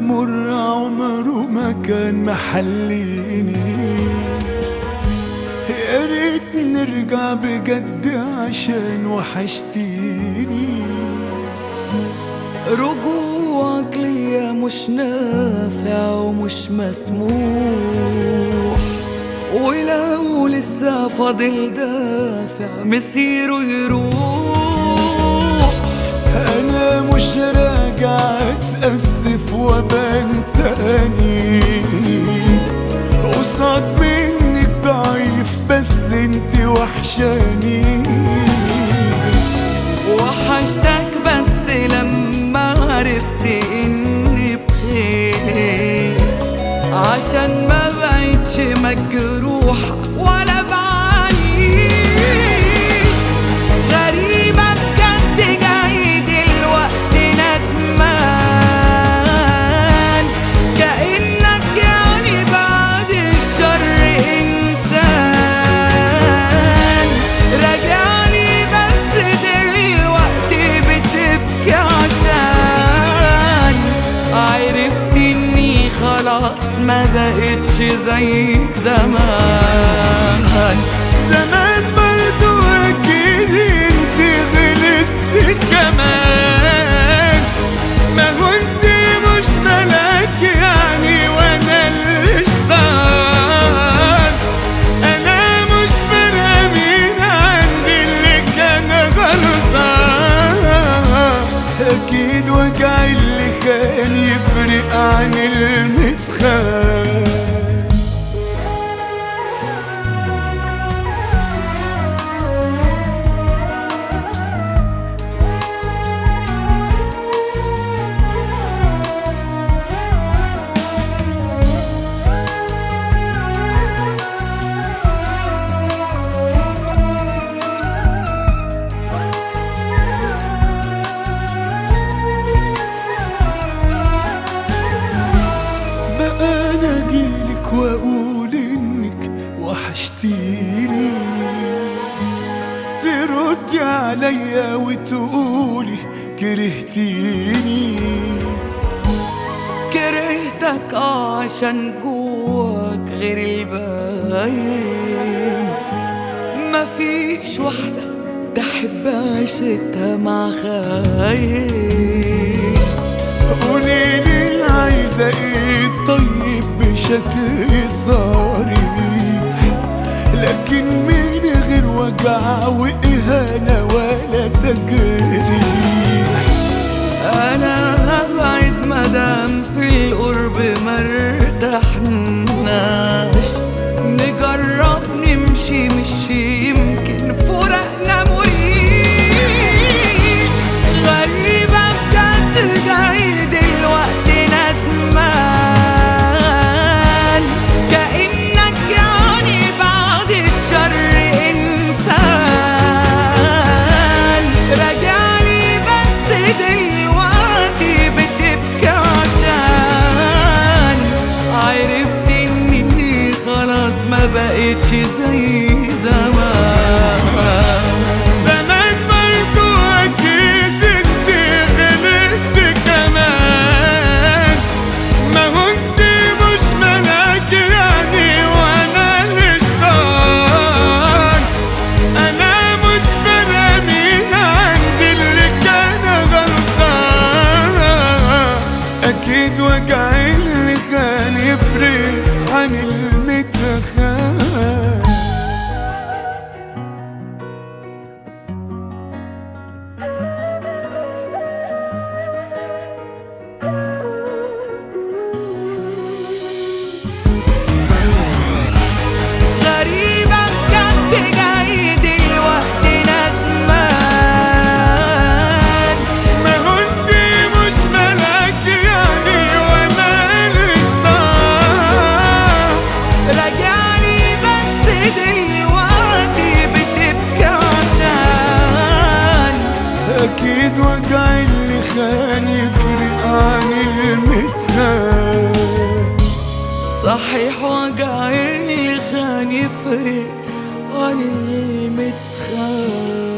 مر عمره ما كان محليني يا ريت نرجع بجد عشان وحشتيني رجوعك ليا مش نافع ومش مسموح ولو لسه فاضل دافع مسيره يروح انا مش راجع اتأسف وابان تاني قصاد منك ضعيف بس انت وحشاني وحشتك بس لما عرفت اني بخير عشان ما بقتش مجروح ولا بعاني غريبة بجد جاي دلوقتي ندمان كأنك يعني بعد الشر إنسان راجعلي بس دلوقتي بتبكي عشان عرفت إني خلاص ما بقتش زي زمان زمان برضو اكيد انت غلطت كمان ما هو انت مش ملاك يعني وانا الشيطان انا مش فارقه مين عندي اللي كان غلطان اكيد وجع اللي كان يفرق عن المتخان بقى انا اجيلك واقول انك وحشتيني تردي عليا وتقولي كرهتيني كرهتك آه عشان جواك غير الباين مفيش واحدة تحب عيشتها مع خاين قوليلي عايزة ايه طيب بشكل صريح لكن من غير وجع وإهانة ولا تجريح انا هبعد مدام في القرب مرتحناش نجرب نمشي مش يمكن فراقنا مريح غريبة بجد جاي دلوقتي ندمان كأنك يعني بعد الشر إنسان راجعلي بس دلوقتي بتبكي عشان عرفت إني خلاص ما بقتش زي زمان زمان برضو أكيد انت غلطت كمان ما هو انت مش ملاك يعني وانا الشيطان انا مش فارقة مين عندي اللي كان غلطان اكيد وجع اللي كان يفرق عن المتخان غريبة بجد جاي دلوقتي ندمان ما هو انت مش ملاك يعني وانا الشيطان راجعلي بس دلوقتي بتبكي عشان اكيد وجع اللي كان يفرق عن المتخان صحيح وجع اللي خان يفرق عن المتخان